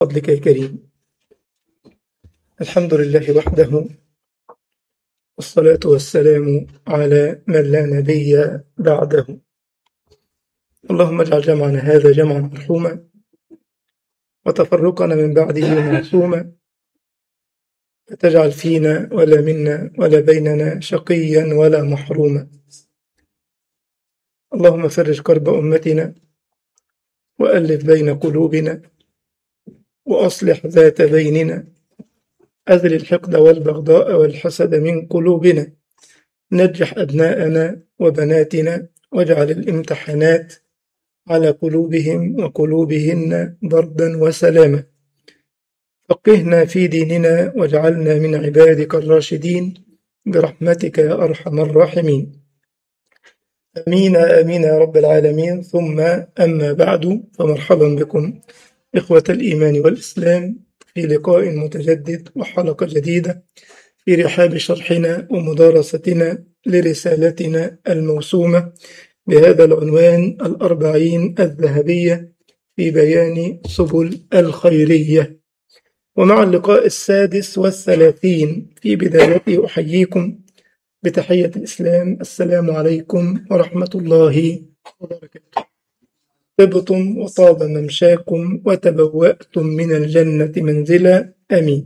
فضلك يا كريم الحمد لله وحده والصلاة والسلام على من لا نبي بعده اللهم اجعل جمعنا هذا جمعا مرحوما وتفرقنا من بعده معصوما لا تجعل فينا ولا منا ولا بيننا شقيا ولا محروما اللهم فرج كرب أمتنا وألف بين قلوبنا وأصلح ذات بيننا أذل الحقد والبغضاء والحسد من قلوبنا نجح أبناءنا وبناتنا واجعل الامتحانات على قلوبهم وقلوبهن بردا وسلاما فقهنا في ديننا واجعلنا من عبادك الراشدين برحمتك يا أرحم الراحمين آمين آمين يا رب العالمين ثم أما بعد فمرحبا بكم إخوة الإيمان والإسلام في لقاء متجدد وحلقة جديدة في رحاب شرحنا ومدارستنا لرسالتنا الموسومة بهذا العنوان الأربعين الذهبية في بيان سبل الخيرية ومع اللقاء السادس والثلاثين في بدايته أحييكم بتحية الإسلام السلام عليكم ورحمة الله وبركاته طبتم وطاب ممشاكم وتبوأتم من الجنة منزلا آمين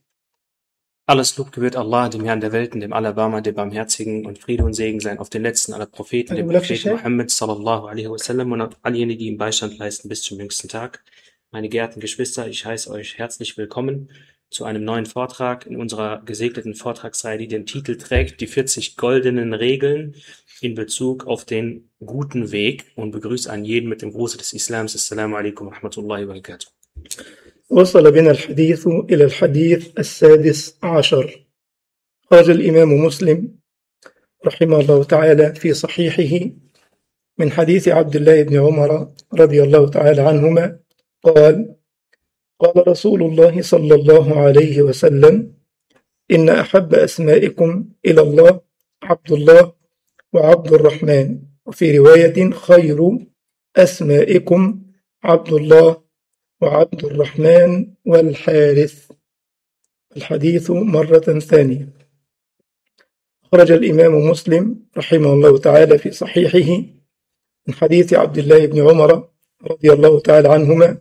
Alles Lob gebührt Allah, dem Herrn der Welten, dem Allerbarmer, dem Barmherzigen und Friede und Segen sein auf den letzten aller Propheten, dem Propheten Muhammad sallallahu alaihi wasallam und auf all jene, die ihm Beistand leisten bis zum jüngsten Tag. Meine geehrten Geschwister, ich heiße euch herzlich willkommen zu einem neuen Vortrag in unserer gesegneten Vortragsreihe, die den Titel trägt, die 40 goldenen Regeln in Bezug auf den guten Weg und begrüße an jeden mit dem Gruße des Islams. Assalamu alaikum wa rahmatullahi wa barakatuh. وصل بنا الحديث إلى الحديث السادس عشر خرج الإمام مسلم رحمه الله تعالى في صحيحه من حديث عبد الله بن عمر رضي الله تعالى عنهما قال قال رسول الله صلى الله عليه وسلم إن أحب أسمائكم إلى الله عبد الله وعبد الرحمن وفي رواية خير أسمائكم عبد الله وعبد الرحمن والحارث الحديث مرة ثانية خرج الإمام مسلم رحمه الله تعالى في صحيحه من حديث عبد الله بن عمر رضي الله تعالى عنهما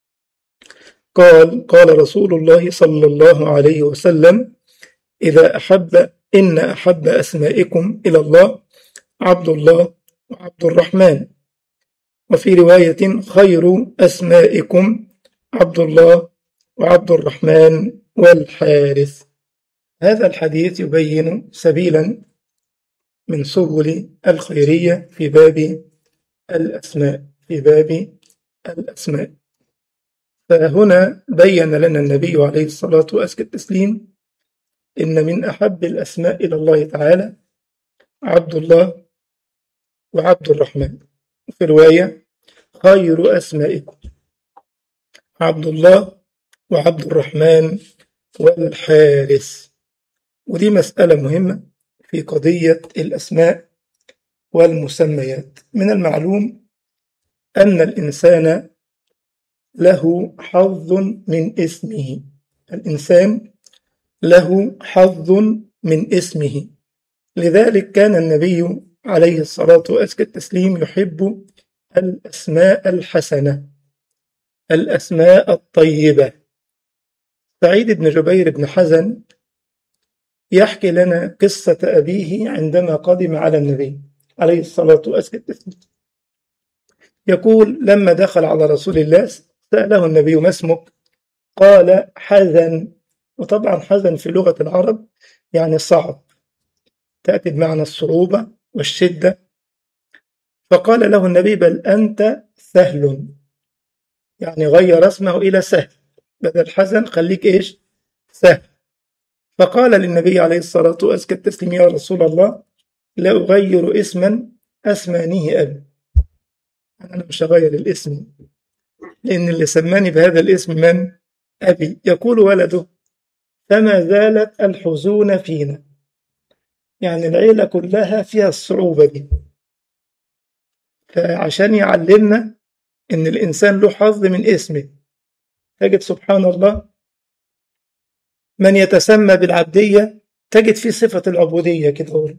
قال قال رسول الله صلى الله عليه وسلم إذا أحب إن أحب أسمائكم إلى الله عبد الله وعبد الرحمن وفي رواية خير أسمائكم عبد الله وعبد الرحمن والحارث هذا الحديث يبين سبيلا من سبل الخيرية في باب الأسماء في باب الأسماء فهنا بين لنا النبي عليه الصلاة وأزكى التسليم إن من أحب الأسماء إلى الله تعالى عبد الله وعبد الرحمن في رواية خير أسمائكم عبد الله وعبد الرحمن والحارث ودي مسألة مهمة في قضية الأسماء والمسميات من المعلوم أن الإنسان له حظ من اسمه الإنسان له حظ من اسمه لذلك كان النبي عليه الصلاة وأزكى التسليم يحب الأسماء الحسنة الأسماء الطيبة سعيد بن جبير بن حزن يحكي لنا قصة أبيه عندما قدم على النبي عليه الصلاة والسلام يقول لما دخل على رسول الله سأله النبي ما اسمك قال حزن وطبعا حزن في لغة العرب يعني صعب تأتي بمعنى الصعوبة والشدة فقال له النبي بل أنت سهل يعني غير اسمه إلى سهل بدل حزن خليك إيش سهل فقال للنبي عليه الصلاة والسلام التسليم يا رسول الله لا أغير اسما أسمانيه أبي أنا مش هغير الاسم لأن اللي سماني بهذا الاسم من أبي يقول ولده فما زالت الحزون فينا يعني العيلة كلها فيها الصعوبة دي فعشان يعلمنا إن الإنسان له حظ من اسمه تجد سبحان الله من يتسمى بالعبدية تجد فيه صفة العبودية كده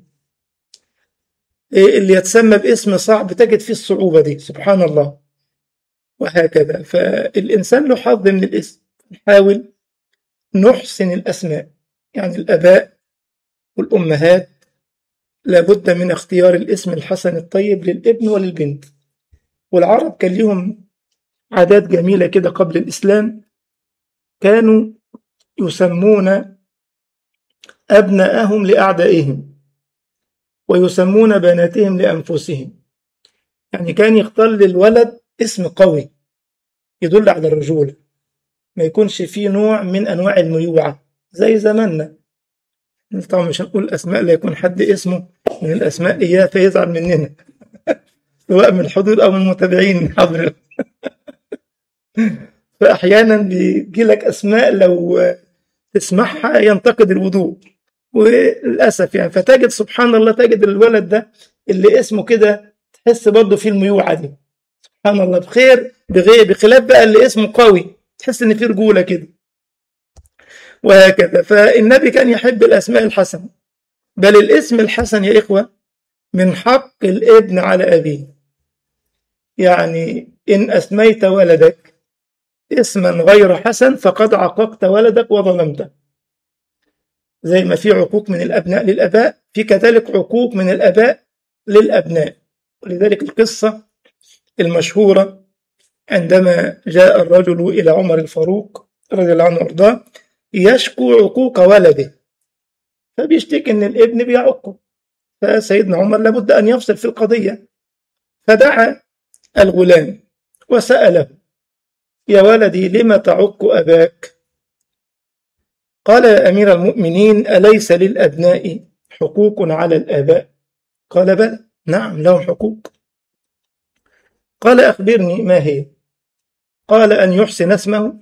اللي يتسمى باسم صعب تجد فيه الصعوبة دي سبحان الله وهكذا فالإنسان له حظ من الاسم نحاول نحسن الأسماء يعني الآباء والأمهات لابد من اختيار الاسم الحسن الطيب للابن وللبنت والعرب كان لهم عادات جميلة كده قبل الإسلام كانوا يسمون أبناءهم لأعدائهم ويسمون بناتهم لأنفسهم يعني كان يختار للولد اسم قوي يدل على الرجولة ما يكونش فيه نوع من أنواع الميوعة زي زماننا طبعا مش هنقول أسماء لا يكون حد اسمه من الأسماء إياه فيزعل مننا سواء من الحضور أو من المتابعين من حضر فأحيانا بيجي لك أسماء لو تسمعها ينتقد الوضوء وللأسف يعني فتجد سبحان الله تجد الولد ده اللي اسمه كده تحس برضه فيه الميوعة دي سبحان الله بخير بغير بخلاف بقى اللي اسمه قوي تحس ان فيه رجولة كده وهكذا فالنبي كان يحب الأسماء الحسنة بل الاسم الحسن يا إخوة من حق الابن على أبيه يعني إن أسميت ولدك اسما غير حسن فقد عققت ولدك وظلمته زي ما في عقوق من الأبناء للأباء في كذلك عقوق من الأباء للأبناء ولذلك القصة المشهورة عندما جاء الرجل إلى عمر الفاروق رضي الله عنه وارضاه يشكو عقوق ولده فبيشتكي ان الابن بيعقه فسيدنا عمر لابد ان يفصل في القضيه فدعا الغلام وساله يا ولدي لم تعق اباك قال يا امير المؤمنين اليس للابناء حقوق على الاباء قال بلى نعم لهم حقوق قال اخبرني ما هي قال ان يحسن اسمه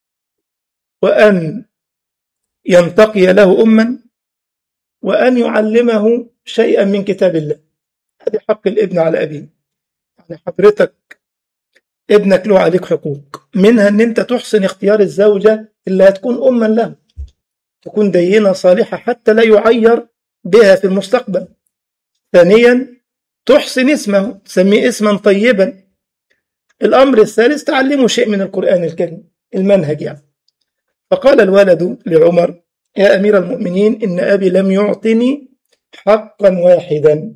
وان ينتقي له أما وأن يعلمه شيئا من كتاب الله هذه حق الابن على أبيه يعني حضرتك ابنك له عليك حقوق منها أن أنت تحسن اختيار الزوجة اللي هتكون أما له تكون دينة صالحة حتى لا يعير بها في المستقبل ثانيا تحسن اسمه تسميه اسما طيبا الأمر الثالث تعلمه شيء من القرآن الكريم المنهج يعني فقال الولد لعمر يا أمير المؤمنين إن أبي لم يعطني حقا واحدا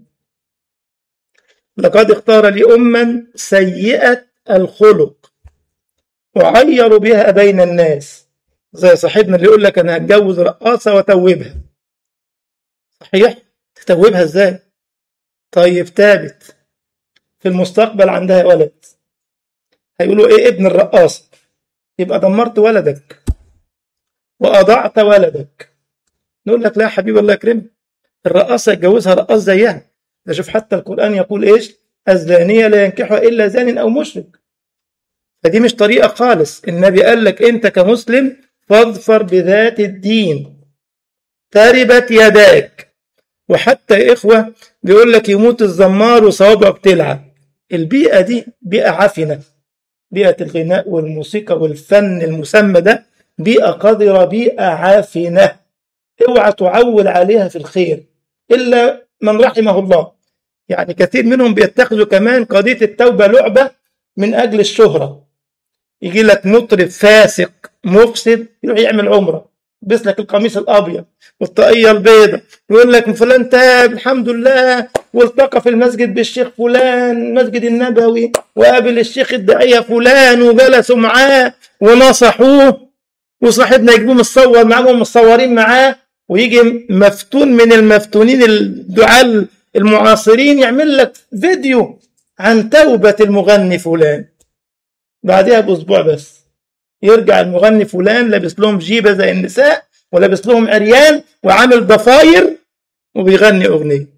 لقد اختار لي أما سيئة الخلق أعير بها بين الناس زي صاحبنا اللي يقول لك أنا هتجوز رقاصة وأتوبها صحيح تتوبها إزاي طيب تابت في المستقبل عندها ولد هيقولوا إيه ابن الرقاصة يبقى دمرت ولدك وأضعت ولدك نقول لك لا يا حبيبي الله يكرمك الرقاصة يتجوزها رقاص زيها ده شوف حتى القرآن يقول إيش الزانية لا ينكحها إلا زان أو مشرك فدي مش طريقة خالص النبي قال لك أنت كمسلم فاظفر بذات الدين تربت يداك وحتى يا إخوة بيقول لك يموت الزمار وصوابعه بتلعب البيئة دي بيئة عفنة بيئة الغناء والموسيقى والفن المسمى ده بيئة قذرة بيئة عافنة اوعى تعول عليها في الخير إلا من رحمه الله يعني كثير منهم بيتخذوا كمان قضية التوبة لعبة من أجل الشهرة يجي لك مطرب فاسق مفسد يروح يعمل عمرة يلبس لك القميص الأبيض والطاقية البيضاء يقول لك فلان تاب الحمد لله والتقى في المسجد بالشيخ فلان المسجد النبوي وقابل الشيخ الداعية فلان وجلسوا معاه ونصحوه وصاحبنا يجيبوه متصور معاهم متصورين معاه ويجي مفتون من المفتونين الدعاة المعاصرين يعمل لك فيديو عن توبة المغني فلان بعدها بأسبوع بس يرجع المغني فلان لابس لهم جيبة زي النساء ولابس لهم عريان وعامل ضفاير وبيغني أغنية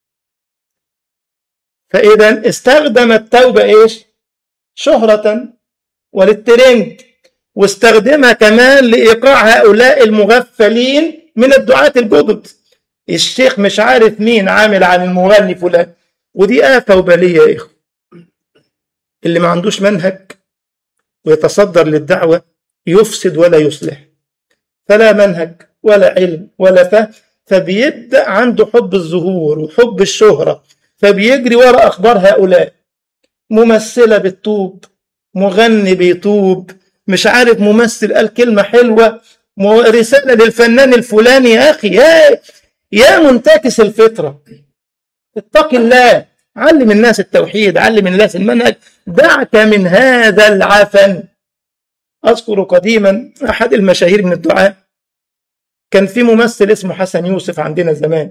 فإذا استخدم التوبة إيش شهرة وللترند واستخدمها كمان لإيقاع هؤلاء المغفلين من الدعاة الجدد الشيخ مش عارف مين عامل عن المغني فلان ودي آفة وبلية يا إخوة اللي ما عندوش منهج ويتصدر للدعوة يفسد ولا يصلح فلا منهج ولا علم ولا فهم فبيبدأ عنده حب الظهور وحب الشهرة فبيجري ورا أخبار هؤلاء ممثلة بتطوب مغني بيطوب مش عارف ممثل قال كلمة حلوة رسالة للفنان الفلاني يا أخي يا يا منتكس الفطرة اتق الله علم الناس التوحيد علم الناس المنهج دعك من هذا العفن أذكر قديما أحد المشاهير من الدعاء كان في ممثل اسمه حسن يوسف عندنا زمان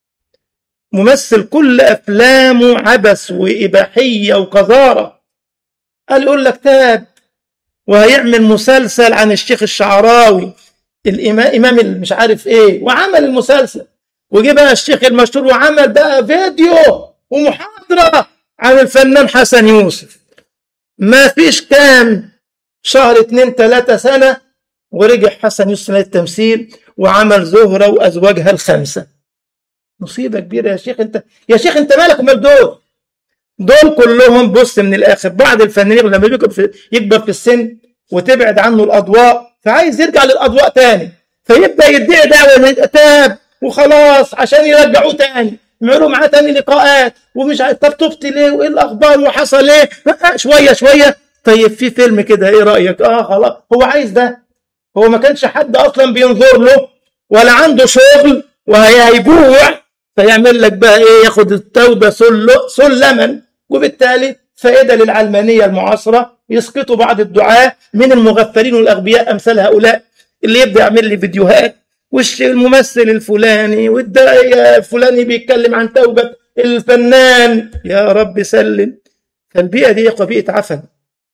ممثل كل أفلامه عبث وإباحية وقذارة قال يقول لك تاب وهيعمل مسلسل عن الشيخ الشعراوي الإمام مش عارف إيه وعمل المسلسل وجه بقى الشيخ المشهور وعمل بقى فيديو ومحاضرة عن الفنان حسن يوسف ما فيش كام شهر اتنين تلاتة سنة ورجع حسن يوسف للتمثيل وعمل زهرة وأزواجها الخمسة مصيبة كبيرة يا شيخ انت يا شيخ انت مالك ومال دول دول كلهم بص من الآخر بعض الفنانين لما يكبر في, يكبر في السن وتبعد عنه الأضواء فعايز يرجع للأضواء تاني فيبدأ يدعي دعوة تاب وخلاص عشان يرجعوه تاني يعملوا معاه تاني لقاءات ومش عارف طب تبت ليه وايه الاخبار وحصل ايه شويه شويه طيب في فيلم كده ايه رايك اه خلاص هو عايز ده هو ما كانش حد اصلا بينظر له ولا عنده شغل وهيجوع فيعمل لك بقى ايه ياخد التوبه سلما وبالتالي فائده للعلمانيه المعاصره يسقطوا بعض الدعاة من المغفلين والاغبياء امثال هؤلاء اللي يبدا يعمل لي فيديوهات وش الممثل الفلاني والداعية الفلاني بيتكلم عن توبة الفنان يا رب سلم فالبيئة دي يقوى بيئة عفن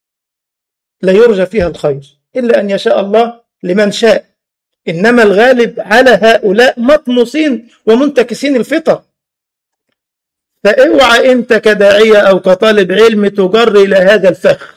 لا يرجى فيها الخير إلا أن يشاء الله لمن شاء إنما الغالب على هؤلاء مطموسين ومنتكسين الفطر فاوعى أنت كداعية أو كطالب علم تجر إلى هذا الفخ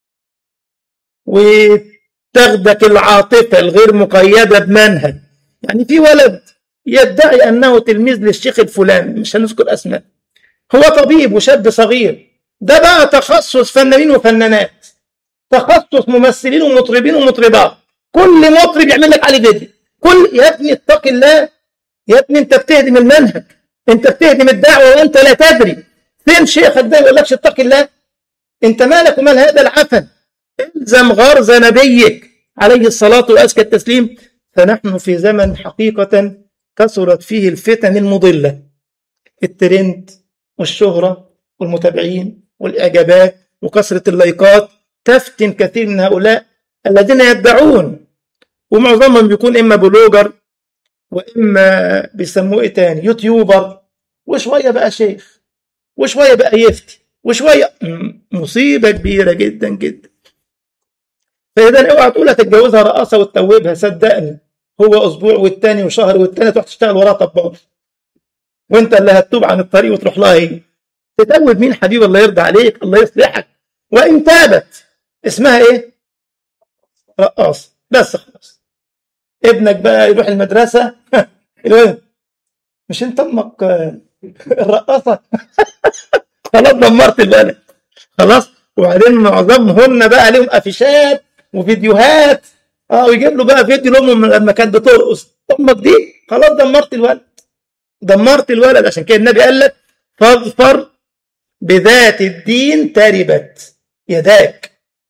وتاخدك العاطفة الغير مقيدة بمنهج يعني في ولد يدعي أنه تلميذ للشيخ الفلاني مش هنذكر أسماء هو طبيب وشاب صغير ده بقى تخصص فنانين وفنانات تخصص ممثلين ومطربين ومطربات كل مطرب يعمل لك عليه فيديو كل يا ابني اتق الله يا ابني انت بتهدم المنهج انت بتهدم الدعوه وانت لا تدري فين شيخك ده يقول لكش اتق الله انت مالك ومال هذا العفن الزم غرز نبيك عليه الصلاه وازكى التسليم فنحن في زمن حقيقة كثرت فيه الفتن المضلة الترند والشهرة والمتابعين والإعجابات وكثرة اللايكات تفتن كثير من هؤلاء الذين يدعون ومعظمهم بيكون إما بلوجر وإما بيسموه إيه تاني يوتيوبر وشوية بقى شيخ وشوية بقى يفتي وشوية مصيبة كبيرة جدا جدا فإذا اوعى تقول هتتجوزها رقاصة وتتوبها صدقني هو أسبوع والتاني وشهر والتاني تروح تشتغل وراها طباخ وأنت اللي هتتوب عن الطريق وتروح لها هي تتوب مين حبيبي الله يرضى عليك الله يصلحك وإن تابت اسمها إيه؟ رقاصة بس خلاص ابنك بقى يروح المدرسة مش أنت أمك الرقاصة خلاص دمرت الولد خلاص وبعدين معظمهن بقى لهم افيشات وفيديوهات اه ويجيب له بقى فيديو لامه لما كانت بترقص امك دي خلاص دمرت الولد دمرت الولد عشان كده النبي قال لك فاظفر بذات الدين تربت يداك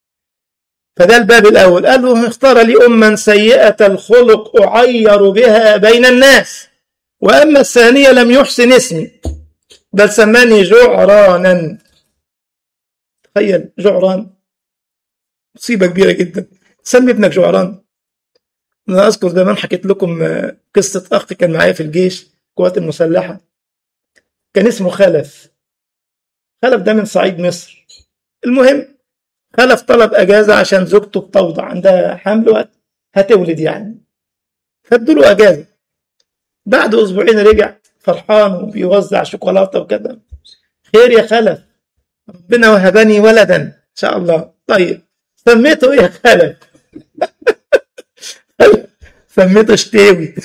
فده الباب الاول قال له اختار لي اما سيئه الخلق اعير بها بين الناس واما الثانيه لم يحسن اسمي بل سماني جعرانا تخيل جعران مصيبة كبيرة جدا سمي ابنك جعران أنا أذكر زمان حكيت لكم قصة أخ كان معايا في الجيش القوات المسلحة كان اسمه خلف خلف ده من صعيد مصر المهم خلف طلب أجازة عشان زوجته بتوضع عندها حمل هتولد يعني فادوا له أجازة بعد أسبوعين رجع فرحان وبيوزع شوكولاتة وكذا خير يا خلف ربنا وهبني ولدا ان شاء الله طيب سميته ايه يا خالد سميته شتاوي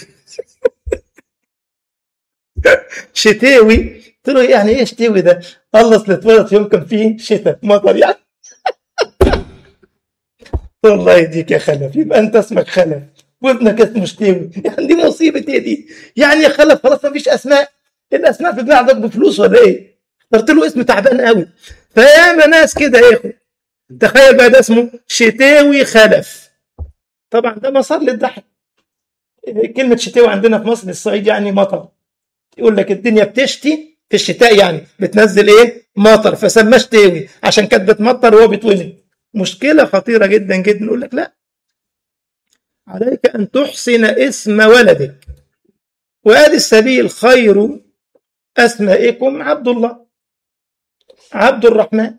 شتاوي قلت له يعني ايه شتاوي ده الله اصل اتولد يوم كان فيه شتاء مطر يعني الله يديك يا خلف يبقى انت اسمك خلف وابنك اسمه شتيوي يعني دي مصيبه ايه دي يعني يا خلف خلاص ما فيش اسماء الاسماء في عندك بفلوس ولا ايه اخترت له اسم تعبان قوي فياما ناس كده يا اخو تخيل بقى ده اسمه شتاوي خلف طبعا ده مسار للضحك كلمة شتاوي عندنا في مصر الصعيد يعني مطر يقول لك الدنيا بتشتي في الشتاء يعني بتنزل ايه مطر فسماه شتاوي عشان كانت بتمطر وهو بيتولد مشكلة خطيرة جدا جدا يقول لك لا عليك أن تحسن اسم ولدك وادي السبيل خير أسمائكم عبد الله عبد الرحمن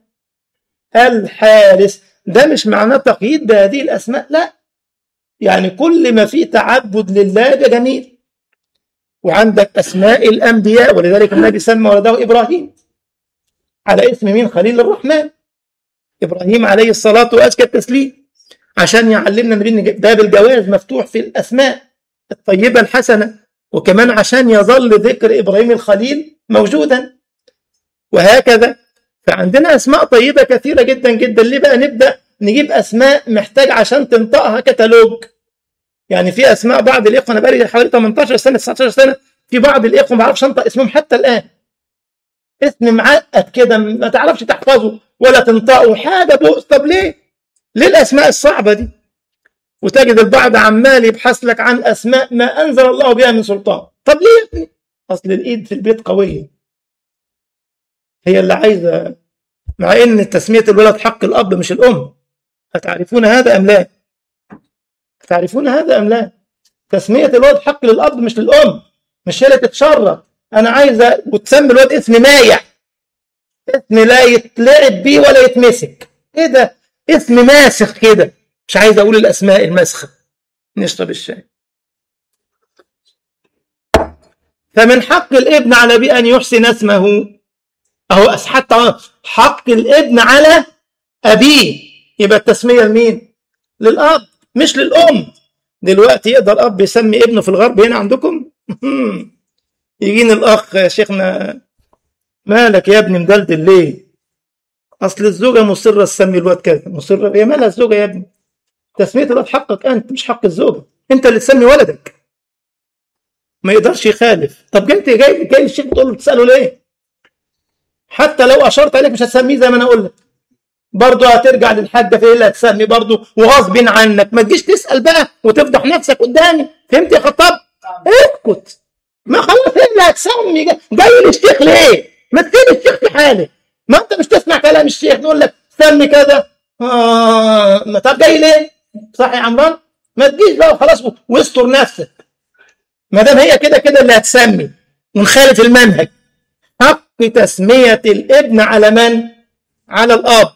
الحارس ده مش معناه تقييد بهذه الأسماء لا يعني كل ما فيه تعبد لله ده جميل وعندك أسماء الأنبياء ولذلك النبي سمى ولده إبراهيم على اسم مين خليل الرحمن إبراهيم عليه الصلاة وأزكى التسليم عشان يعلمنا ان باب الجواز مفتوح في الأسماء الطيبة الحسنة وكمان عشان يظل ذكر إبراهيم الخليل موجودا وهكذا فعندنا أسماء طيبة كثيرة جدا جدا ليه بقى نبدأ نجيب أسماء محتاج عشان تنطقها كتالوج يعني في أسماء بعض الإخوة أنا بقالي حوالي 18 سنة 19 سنة في بعض الإخوة ما بعرفش أنطق اسمهم حتى الآن اسم معقد كده ما تعرفش تحفظه ولا تنطقه حاجة بؤس طب ليه؟ ليه الأسماء الصعبة دي؟ وتجد البعض عمال يبحث لك عن أسماء ما أنزل الله بها من سلطان طب ليه يا ابني؟ أصل الإيد في البيت قوية هي اللي عايزة مع إن تسمية الولد حق الأب مش الأم أتعرفون هذا أم لا؟ تعرفون هذا أم لا؟ تسمية الولد حق للأب مش للأم مش هي اللي تتشرط أنا عايزة وتسمي الولد اسم مايع اسم لا يتلعب بيه ولا يتمسك إيه ده؟ اسم ماسخ كده مش عايز أقول الأسماء الماسخة نشرب الشاي فمن حق الابن على أبيه أن يحسن اسمه أهو حتى حق الابن على أبيه يبقى التسمية لمين؟ للأب مش للأم دلوقتي يقدر أب يسمي ابنه في الغرب هنا عندكم يجيني الأخ يا شيخنا مالك يا ابني مدلدل ليه؟ أصل الزوجة مصرة تسمي الواد كذا مصرة هي مالها الزوجة يا ابني؟ تسمية الواد حقك أنت مش حق الزوجة أنت اللي تسمي ولدك ما يقدرش يخالف طب جاي جاي جاي الشيخ تقول له تسأله ليه؟ حتى لو أشرت عليك مش هتسميه زي ما أنا أقول لك برضه هترجع للحاجه في اللي هتسمي برضه وغصب عنك ما تجيش تسال بقى وتفضح نفسك قدامي فهمت يا خطاب؟ اسكت ما خلاص ايه اللي هتسمي جاي للشيخ ليه؟ ما تسيب الشيخ في حاله ما انت مش تسمع كلام الشيخ نقول لك سمي كذا آه طب جاي ليه؟ صح يا عمران؟ ما تجيش بقى خلاص واستر نفسك ما دام هي كده كده اللي هتسمي ونخالف المنهج حق تسميه الابن على من؟ على الاب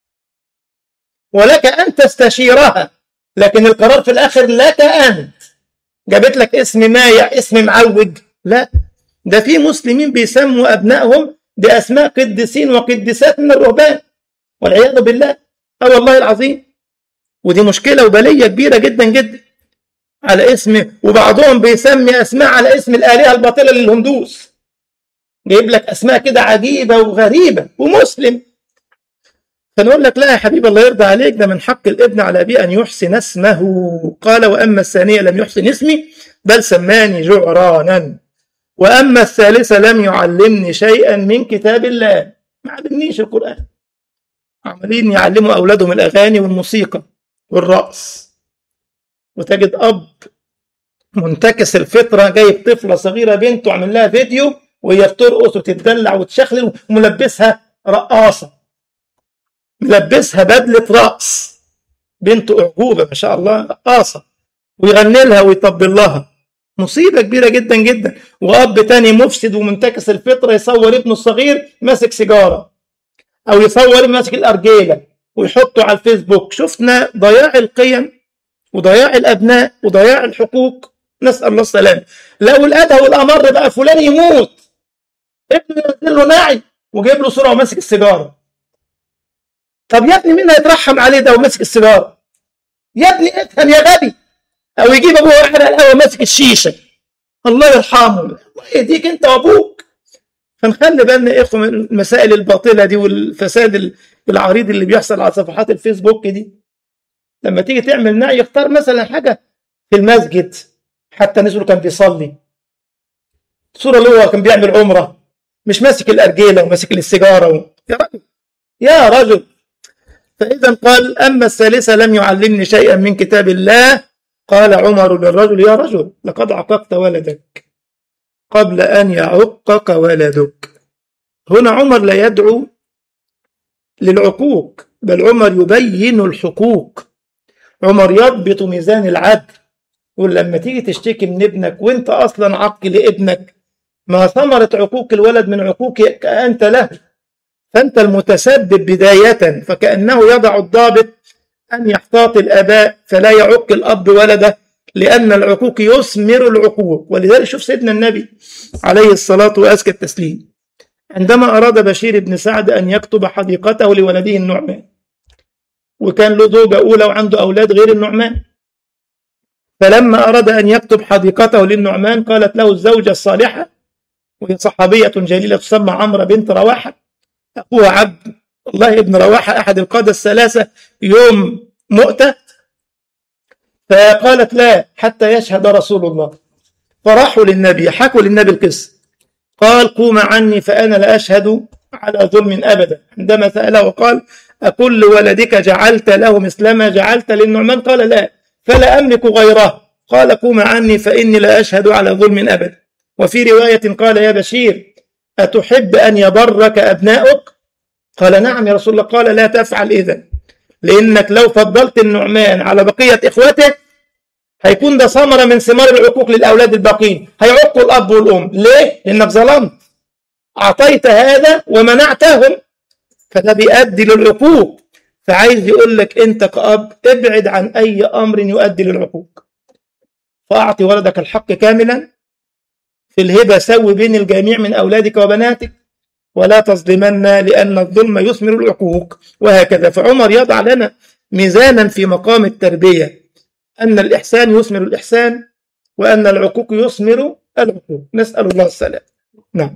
ولك أن تستشيرها لكن القرار في الآخر لك أنت جابت لك اسم مايع اسم معوج لا ده في مسلمين بيسموا أبنائهم بأسماء قديسين وقديسات من الرهبان والعياذ بالله أه والله العظيم ودي مشكلة وبلية كبيرة جدا جدا على اسم وبعضهم بيسمي أسماء على اسم الآلهة الباطلة للهندوس جايب لك أسماء كده عجيبة وغريبة ومسلم فنقول لك لا يا حبيبي الله يرضى عليك ده من حق الابن على أبيه أن يحسن اسمه قال وأما الثانية لم يحسن اسمي بل سماني جعرانا وأما الثالثة لم يعلمني شيئا من كتاب الله ما علمنيش القرآن عمالين يعلموا أولادهم الأغاني والموسيقى والرقص وتجد أب منتكس الفطرة جايب طفلة صغيرة بنته عامل لها فيديو وهي بترقص وتتدلع وتشخلل وملبسها رقاصة ملبسها بدلة رأس بنت أعجوبة ما شاء الله رقاصة ويغني لها ويطبل لها مصيبة كبيرة جدا جدا وأب تاني مفسد ومنتكس الفطرة يصور ابنه الصغير ماسك سيجارة أو يصور ماسك الأرجيلة ويحطه على الفيسبوك شفنا ضياع القيم وضياع الأبناء وضياع الحقوق نسأل الله السلامة لو الأدهى والأمر بقى فلان يموت ابنه ينزل له ناعي وجايب له صورة وماسك السيجارة طب يا ابني مين هيترحم عليه ده وماسك السيجاره؟ يا ابني افهم يا غبي او يجيب ابوه واحد على القهوه ماسك الشيشه الله يرحمه الله يهديك انت وابوك فنخلي بالنا يا اخوه من المسائل الباطله دي والفساد العريض اللي بيحصل على صفحات الفيسبوك دي لما تيجي تعمل نعي اختار مثلا حاجة في المسجد حتى نزله كان بيصلي الصورة اللي هو كان بيعمل عمرة مش ماسك الأرجيلة وماسك السيجارة و... يا رجل يا رجل فإذا قال أما الثالثة لم يعلمني شيئا من كتاب الله قال عمر للرجل يا رجل لقد عققت ولدك قبل أن يعقك ولدك هنا عمر لا يدعو للعقوق بل عمر يبين الحقوق عمر يضبط ميزان العدل يقول لما تيجي تشتكي من ابنك وانت اصلا عق لابنك ما ثمرة عقوق الولد من عقوقك انت له فانت المتسبب بداية فكأنه يضع الضابط أن يحتاط الآباء فلا يعق الأب ولده لأن العقوق يثمر العقوق ولذلك شوف سيدنا النبي عليه الصلاة وأزكى التسليم عندما أراد بشير بن سعد أن يكتب حديقته لولده النعمان وكان له زوجة أولى وعنده أولاد غير النعمان فلما أراد أن يكتب حديقته للنعمان قالت له الزوجة الصالحة وهي صحابية جليلة تسمى عمرو بنت رواحة أخوها عبد الله بن رواحة أحد القادة الثلاثة يوم مؤتة فقالت لا حتى يشهد رسول الله فراحوا للنبي حكوا للنبي القصة قال قوم عني فأنا لا أشهد على ظلم أبدا عندما سأله وقال أكل ولدك جعلت له مثلما جعلت للنعمان قال لا فلا أملك غيره قال قوم عني فإني لا أشهد على ظلم أبدا وفي رواية قال يا بشير أتحب أن يبرك أبناؤك قال نعم يا رسول الله قال لا تفعل إذا لأنك لو فضلت النعمان على بقية إخوته هيكون ده ثمرة من ثمار العقوق للأولاد الباقين هيعقوا الأب والأم ليه؟ لأنك ظلمت أعطيت هذا ومنعتهم فده بيؤدي للعقوق فعايز يقول لك أنت كأب ابعد عن أي أمر يؤدي للعقوق فأعطي ولدك الحق كاملا في الهبة سوي بين الجميع من أولادك وبناتك ولا تظلمن لأن الظلم يثمر العقوق وهكذا فعمر يضع لنا ميزانا في مقام التربية أن الإحسان يثمر الإحسان وأن العقوق يثمر العقوق نسأل الله السلام نعم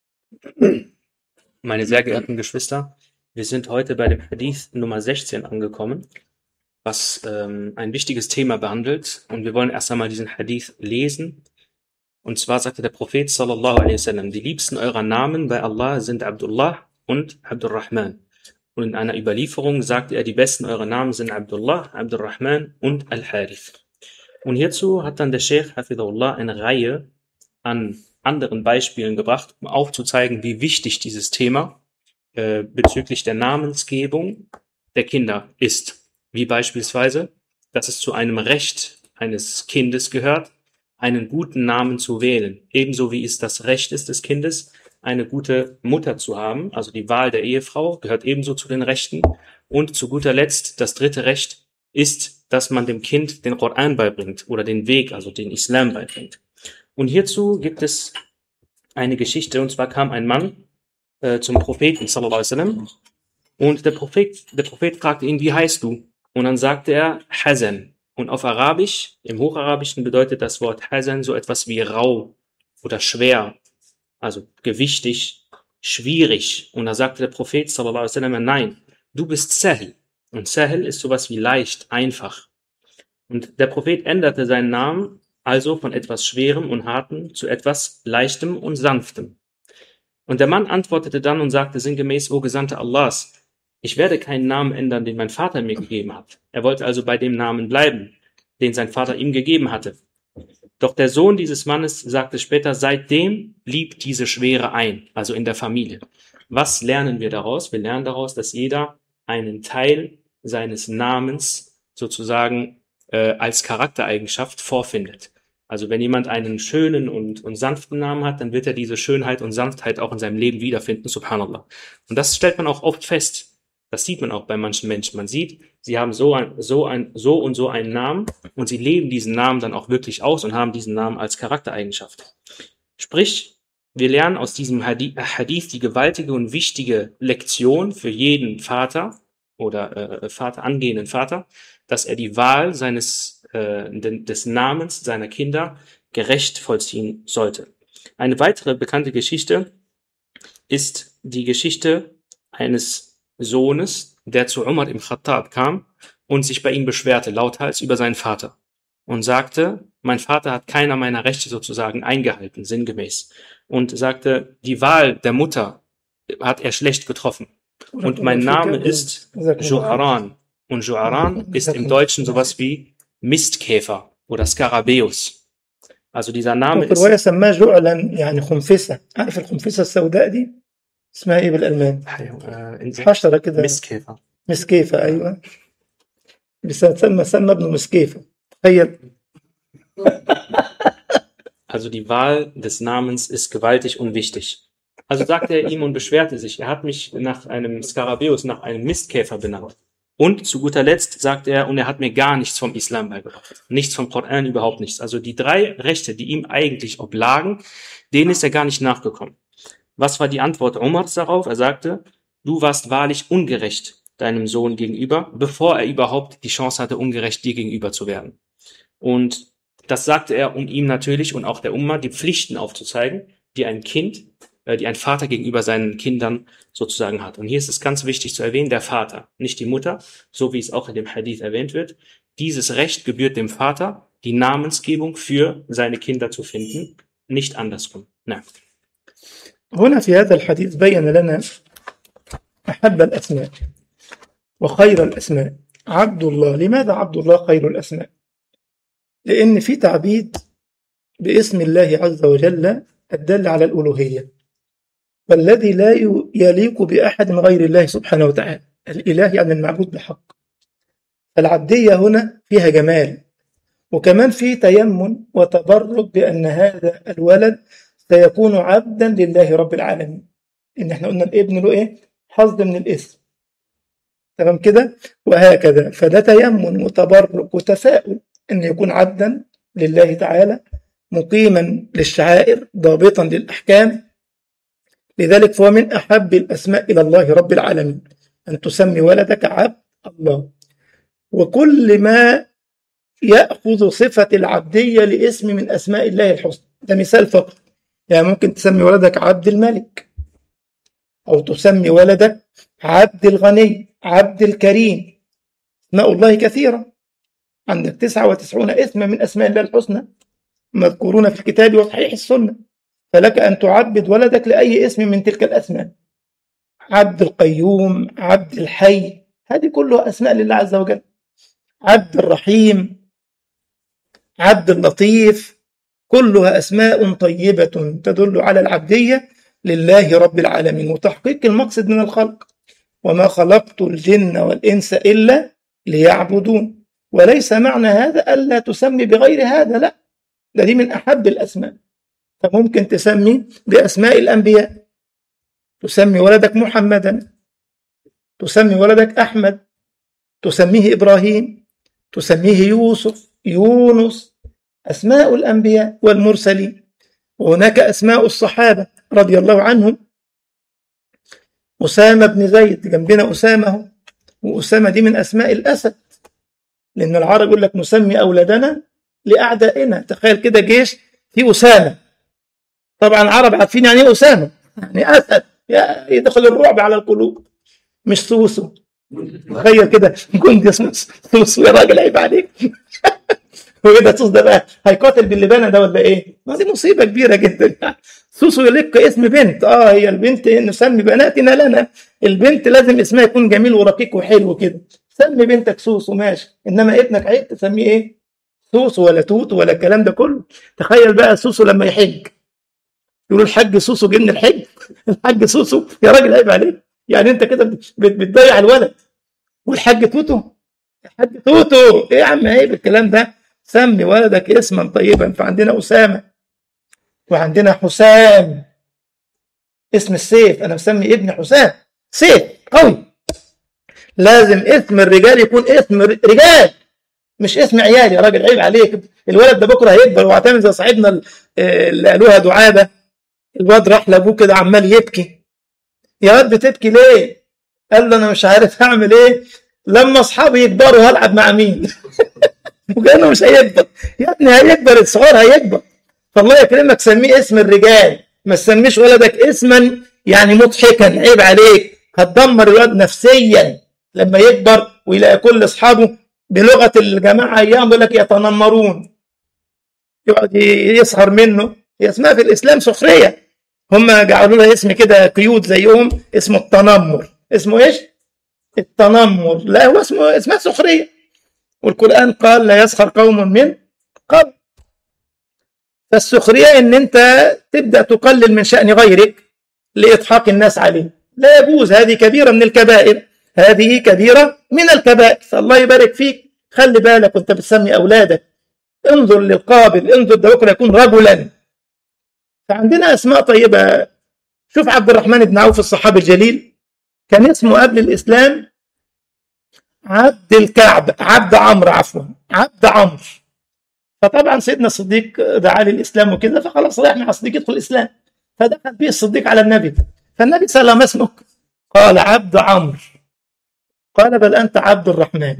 Meine sehr geehrten Geschwister, wir sind heute bei dem Hadith Nummer 16 angekommen, was ähm, ein wichtiges Thema behandelt. Und wir wollen erst einmal diesen Hadith lesen. Und zwar sagte der Prophet sallallahu alaihi wasallam, die liebsten eurer Namen bei Allah sind Abdullah und Abdurrahman. Und in einer Überlieferung sagte er, die besten eurer Namen sind Abdullah, Abdurrahman und Al-Harith. Und hierzu hat dann der Sheikh Hafidullah eine Reihe an anderen Beispielen gebracht, um aufzuzeigen, wie wichtig dieses Thema äh, bezüglich der Namensgebung der Kinder ist. Wie beispielsweise, dass es zu einem Recht eines Kindes gehört, einen guten Namen zu wählen, ebenso wie es das Recht ist des Kindes, eine gute Mutter zu haben, also die Wahl der Ehefrau gehört ebenso zu den Rechten. Und zu guter Letzt, das dritte Recht ist, dass man dem Kind den Koran beibringt oder den Weg, also den Islam beibringt. Und hierzu gibt es eine Geschichte, und zwar kam ein Mann äh, zum Propheten, sallallahu alaihi wasallam, und der Prophet, der Prophet fragte ihn, wie heißt du? Und dann sagte er, Hasan. Und auf Arabisch, im Hocharabischen bedeutet das Wort Hasan so etwas wie rau oder schwer, also gewichtig, schwierig. Und da sagte der Prophet, sallallahu alaihi wasallam, nein, du bist Sahel. Und Sahel ist sowas wie leicht, einfach. Und der Prophet änderte seinen Namen also von etwas Schwerem und Hartem zu etwas Leichtem und Sanftem. Und der Mann antwortete dann und sagte sinngemäß, O Gesandter Allahs, ich werde keinen Namen ändern, den mein Vater mir gegeben hat. Er wollte also bei dem Namen bleiben, den sein Vater ihm gegeben hatte. Doch der Sohn dieses Mannes sagte später, seitdem blieb diese Schwere ein, also in der Familie. Was lernen wir daraus? Wir lernen daraus, dass jeder einen Teil seines Namens sozusagen äh, als Charaktereigenschaft vorfindet. Also wenn jemand einen schönen und, und sanften Namen hat, dann wird er diese Schönheit und Sanftheit auch in seinem Leben wiederfinden, subhanallah. Und das stellt man auch oft fest. Das sieht man auch bei manchen Menschen. Man sieht, sie haben so ein, so ein, so und so einen Namen und sie leben diesen Namen dann auch wirklich aus und haben diesen Namen als Charaktereigenschaft. Sprich, wir lernen aus diesem Hadith die gewaltige und wichtige Lektion für jeden Vater oder äh, Vater, angehenden Vater, dass er die Wahl seines, äh, des Namens seiner Kinder gerecht vollziehen sollte. Eine weitere bekannte Geschichte ist die Geschichte eines Sohnes, der zu Umar im Khattab kam und sich bei ihm beschwerte, lauthals über seinen Vater und sagte, mein Vater hat keiner meiner Rechte sozusagen eingehalten, sinngemäß. Und sagte, die Wahl der Mutter hat er schlecht getroffen. Und mein Name ist Joharan. Und Joharan ist im Deutschen sowas wie Mistkäfer oder Skarabäus. Also dieser Name ist. سماه جعلا يعني خنفسة عارف الخنفسة السوداء دي اسمها ايه بالألمان؟ حشرة كده Mistkäfer. مسكيفة أيوة بيسمى سمى ابنه مسكيفة تخيل Also die Wahl des Namens ist gewaltig unwichtig. Also sagte er ihm und beschwerte sich, er hat mich nach einem Skarabäus, nach einem Mistkäfer benannt. Und zu guter Letzt sagt er, und er hat mir gar nichts vom Islam beigebracht. Nichts vom Koran, überhaupt nichts. Also die drei Rechte, die ihm eigentlich oblagen, denen ist er gar nicht nachgekommen. Was war die Antwort Omars darauf? Er sagte, du warst wahrlich ungerecht deinem Sohn gegenüber, bevor er überhaupt die Chance hatte, ungerecht dir gegenüber zu werden. Und das sagte er, um ihm natürlich und auch der Umma die Pflichten aufzuzeigen, die ein Kind, äh, die ein Vater gegenüber seinen Kindern sozusagen hat. Und hier ist es ganz wichtig zu erwähnen, der Vater, nicht die Mutter, so wie es auch in dem Hadith erwähnt wird. Dieses Recht gebührt dem Vater, die Namensgebung für seine Kinder zu finden, nicht andersrum. Na. هنا في هذا الحديث بين لنا أحب الأسماء وخير الأسماء عبد الله لماذا عبد الله خير الأسماء لأن في تعبيد باسم الله عز وجل الدل على الألوهية والذي لا يليق بأحد غير الله سبحانه وتعالى الإله يعني المعبود بحق العبدية هنا فيها جمال وكمان في تيمن وتبرك بأن هذا الولد سيكون عبدا لله رب العالمين إن احنا قلنا الابن له إيه حظ من الاسم تمام كده وهكذا فده تيمن وتبرك وتفاؤل أن يكون عبدا لله تعالى مقيما للشعائر ضابطا للأحكام لذلك فهو من أحب الأسماء إلى الله رب العالمين أن تسمي ولدك عبد الله وكل ما يأخذ صفة العبدية لاسم من أسماء الله الحسنى ده مثال فقط يعني ممكن تسمي ولدك عبد الملك أو تسمي ولدك عبد الغني عبد الكريم أسماء الله كثيرة عندك 99 اسما من أسماء الله الحسنى مذكورون في الكتاب وصحيح السنة فلك أن تعبد ولدك لأي اسم من تلك الأسماء عبد القيوم عبد الحي هذه كلها أسماء لله عز وجل عبد الرحيم عبد اللطيف كلها أسماء طيبة تدل على العبدية لله رب العالمين وتحقيق المقصد من الخلق وما خلقت الجن والإنس إلا ليعبدون وليس معنى هذا ألا تسمي بغير هذا لا ده دي من أحب الأسماء فممكن تسمي بأسماء الأنبياء تسمي ولدك محمدا تسمي ولدك أحمد تسميه إبراهيم تسميه يوسف يونس أسماء الأنبياء والمرسلين وهناك أسماء الصحابة رضي الله عنهم أسامة بن زيد جنبنا أسامة وأسامة دي من أسماء الأسد لأن العرب يقول لك نسمي أولادنا لأعدائنا تخيل كده جيش في أسامة طبعا العرب عارفين يعني إيه أسامة يعني أسد يدخل الرعب على القلوب مش سوسو تخيل كده جندي اسمه سوسو يا راجل عيب عليك هو ده سوسو ده بقى هيقاتل باللبانه ده ولا ايه؟ ما دي مصيبه كبيره جدا سوسو يلق اسم بنت اه هي البنت نسمي بناتنا لنا البنت لازم اسمها يكون جميل ورقيق وحلو كده سمي بنتك سوسو ماشي انما ابنك عيب تسميه ايه؟ سوسو ولا توتو ولا الكلام ده كله تخيل بقى سوسو لما يحج يقولوا الحاج سوسو جه من الحج الحاج سوسو يا راجل عيب عليك يعني انت كده بتضيع الولد والحاج توتو الحاج توتو ايه يا عم عيب الكلام ده سمي ولدك اسما طيبا فعندنا اسامه وعندنا حسام اسم السيف انا مسمي ابني حسام سيف قوي لازم اسم الرجال يكون اسم رجال مش اسم عيال يا راجل عيب عليك الولد ده بكره هيكبر وهتعمل زي صاحبنا اللي قالوها دعابه الواد راح لابوه كده عمال يبكي يا واد بتبكي ليه؟ قال له انا مش عارف هعمل ايه لما اصحابي يكبروا هلعب مع مين؟ وكانه مش هيكبر يا ابني هيكبر الصغير هيكبر فالله يكرمك سميه اسم الرجال ما تسميش ولدك اسما يعني مضحكا عيب عليك هتدمر الولد نفسيا لما يكبر ويلاقي كل اصحابه بلغه الجماعه ايام يقول لك يتنمرون يقعد يسهر منه هي اسمها في الاسلام سخريه هم جعلوا لها اسم كده قيود زيهم اسمه التنمر اسمه ايش؟ التنمر لا هو اسمه اسمها سخريه والقران قال لا يسخر قوم من قوم فالسخريه ان انت تبدا تقلل من شان غيرك لاضحاك الناس عليه لا يجوز هذه كبيره من الكبائر هذه كبيره من الكبائر فالله يبارك فيك خلي بالك وانت بتسمي اولادك انظر للقابل انظر ده بكره يكون رجلا فعندنا اسماء طيبه شوف عبد الرحمن بن عوف الصحابي الجليل كان اسمه قبل الاسلام عبد الكعب عبد عمرو عفوا عبد عمرو فطبعا سيدنا الصديق دعا للاسلام وكده فخلاص رايح مع الصديق يدخل الاسلام فدخل به الصديق على النبي فالنبي سأل ما اسمك قال عبد عمرو قال بل أنت عبد الرحمن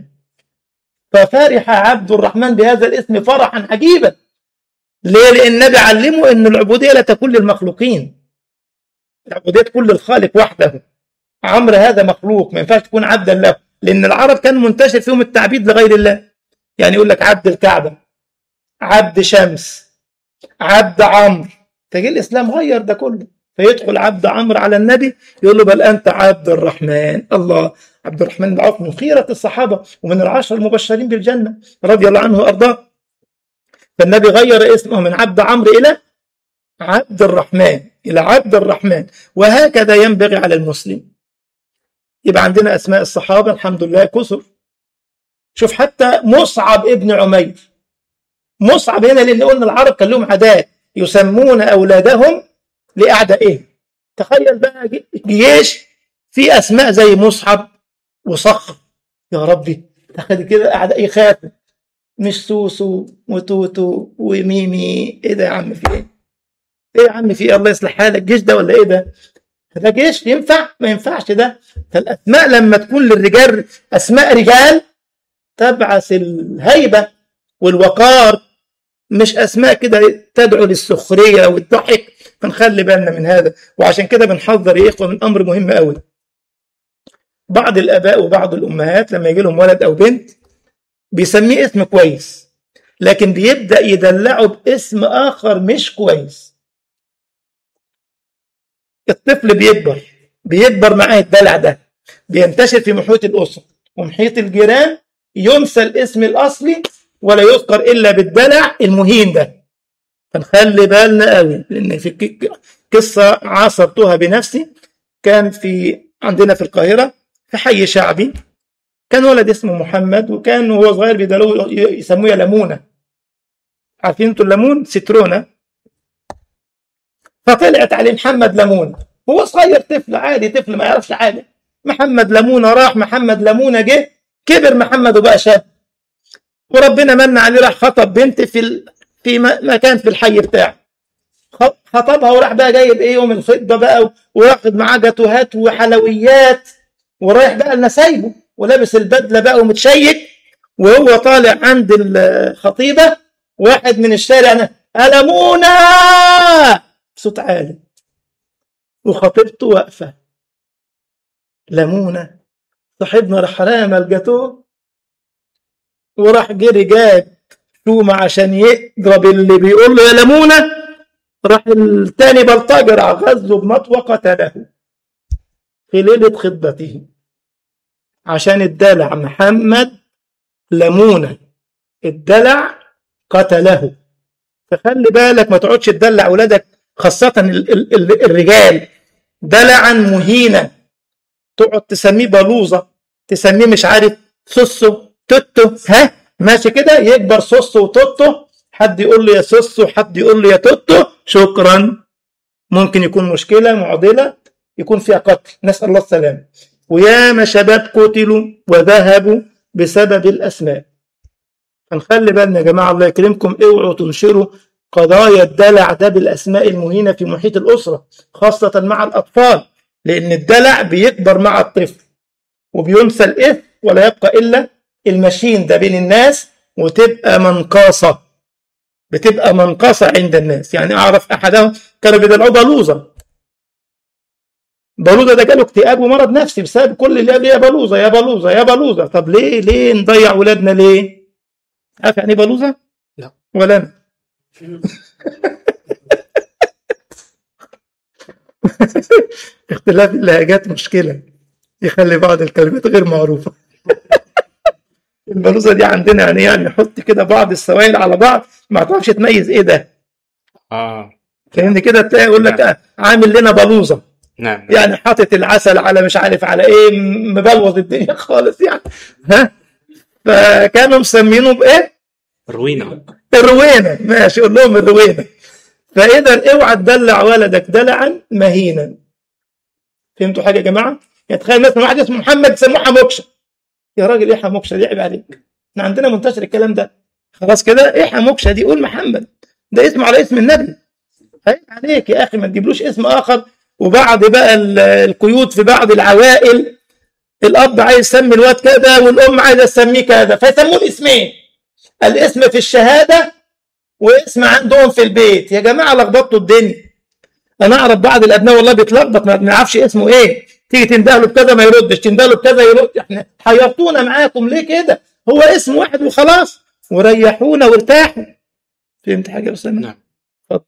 ففرح عبد الرحمن بهذا الاسم فرحا عجيبا ليه؟ لأن النبي علمه أن العبودية لا تكون للمخلوقين العبودية تكون للخالق وحده عمرو هذا مخلوق ما ينفعش تكون عبدا له لأن العرب كان منتشر فيهم التعبيد لغير الله يعني يقول لك عبد الكعبة عبد شمس عبد عمرو فجي الإسلام غير ده كله فيدخل عبد عمرو على النبي يقول له بل أنت عبد الرحمن الله عبد الرحمن بن عوف من خيرة الصحابة ومن العشر المبشرين بالجنة رضي الله عنه وأرضاه فالنبي غير اسمه من عبد عمرو إلى عبد الرحمن إلى عبد الرحمن وهكذا ينبغي على المسلم يبقى عندنا أسماء الصحابة الحمد لله كثر شوف حتى مصعب ابن عمير مصعب هنا لأن قلنا العرب كان لهم عادات يسمون أولادهم لأعدائهم تخيل بقى جيش في أسماء زي مصعب وصخر يا ربي تخيل كده أعداء يخافوا مش سوسو وتوتو وميمي ايه ده يا عم في ايه؟ ايه يا عم في ايه الله يصلح حالك جيش ده ولا ايه ده؟ ده جيش ينفع؟ ما ينفعش ده فالاسماء لما تكون للرجال اسماء رجال تبعث الهيبه والوقار مش اسماء كده تدعو للسخريه والضحك فنخلي بالنا من هذا وعشان كده بنحذر يا اخوه من امر مهم قوي بعض الاباء وبعض الامهات لما يجي لهم ولد او بنت بيسميه اسم كويس لكن بيبدا يدلعه باسم اخر مش كويس الطفل بيكبر بيكبر معاه الدلع ده بينتشر في محيط الاسره ومحيط الجيران ينسى الاسم الاصلي ولا يذكر الا بالدلع المهين ده فنخلي بالنا قوي لان في قصه عاصرتها بنفسي كان في عندنا في القاهره في حي شعبي كان ولد اسمه محمد وكان وهو صغير بيدلوه يسموه لمونه عارفين انتوا الليمون سترونه فطلعت عليه محمد ليمون هو صغير طفل عادي طفل ما يعرفش حاجه محمد ليمونه راح محمد ليمونه جه كبر محمد وبقى شاب وربنا من عليه راح خطب بنت في ال... في مكان في الحي بتاعه خطبها وراح بقى جايب ايه يوم الخطبه بقى واخد معاه جاتوهات وحلويات ورايح بقى لنسايبه ولابس البدله بقى ومتشيك وهو طالع عند الخطيبه واحد من الشارع ألمونا صوت عالي وخطيبته واقفه لمونه صاحبنا راح رامى الجاتوه وراح جري جاب شومة عشان يضرب اللي بيقول له يا لمونة راح التاني بلطجي راح غزه بمطوة قتله في ليلة خطبته عشان الدلع محمد لمونة الدلع قتله فخلي بالك ما تقعدش تدلع ولادك خاصة ال ال ال الرجال دلعا مهينا تقعد تسميه بلوزة تسميه مش عارف سوسو توتو ها ماشي كده يكبر سوسو وتوتو حد يقول له يا سوسو حد يقول له يا توتو شكرا ممكن يكون مشكلة معضلة يكون فيها قتل نسأل الله السلامة وياما شباب قتلوا وذهبوا بسبب الأسماء فنخلي بالنا يا جماعة الله يكرمكم اوعوا تنشروا قضايا الدلع ده بالأسماء المهينة في محيط الأسرة خاصة مع الأطفال لأن الدلع بيكبر مع الطفل وبينسى الإثم ولا يبقى إلا المشين ده بين الناس وتبقى منقاصة بتبقى منقاصة عند الناس يعني أعرف أحدهم كانوا بيدلعوا بلوزة بلوزة ده جاله اكتئاب ومرض نفسي بسبب كل اللي قال يا بلوزة يا بلوزة يا بلوزة طب ليه ليه نضيع ولادنا ليه؟ عارف يعني بلوزة؟ لا ولا أنا اختلاف اللهجات مشكلة يخلي بعض الكلمات غير معروفة البلوزة دي عندنا يعني يعني حط كده بعض السوائل على بعض ما تعرفش تميز ايه ده اه فاهمني كده تلاقي يقول لك آه، عامل لنا بلوزة نعم يعني حاطط العسل على مش عارف على ايه م- مبلوظ الدنيا خالص يعني ها فكانوا مسمينه بايه؟ روينة الروينه ماشي قول لهم الروينه فاذا اوعى تدلع ولدك دلعا مهينا فهمتوا حاجه يا جماعه؟ يعني تخيل مثلا واحد اسمه محمد سموه حموكشه يا راجل ايه حموكشه دي عيب عليك احنا عندنا منتشر الكلام ده خلاص كده ايه حموكشه دي قول محمد ده اسمه على اسم النبي عيب عليك يا اخي ما تجيبلوش اسم اخر وبعد بقى ال- القيود في بعض العوائل الاب عايز يسمي الواد كذا والام عايزه تسميه كذا فيسموه الاسمين الاسم في الشهاده واسم عندهم في البيت يا جماعه لخبطتوا الدنيا انا اعرف بعض الابناء والله بيتلخبط ما بنعرفش اسمه ايه تيجي تنده له بكذا ما يردش تنده له بكذا يرد احنا حيرتونا معاكم ليه كده هو اسم واحد وخلاص وريحونا وارتاحوا فهمت حاجه يا اسامه نعم. اتفضل.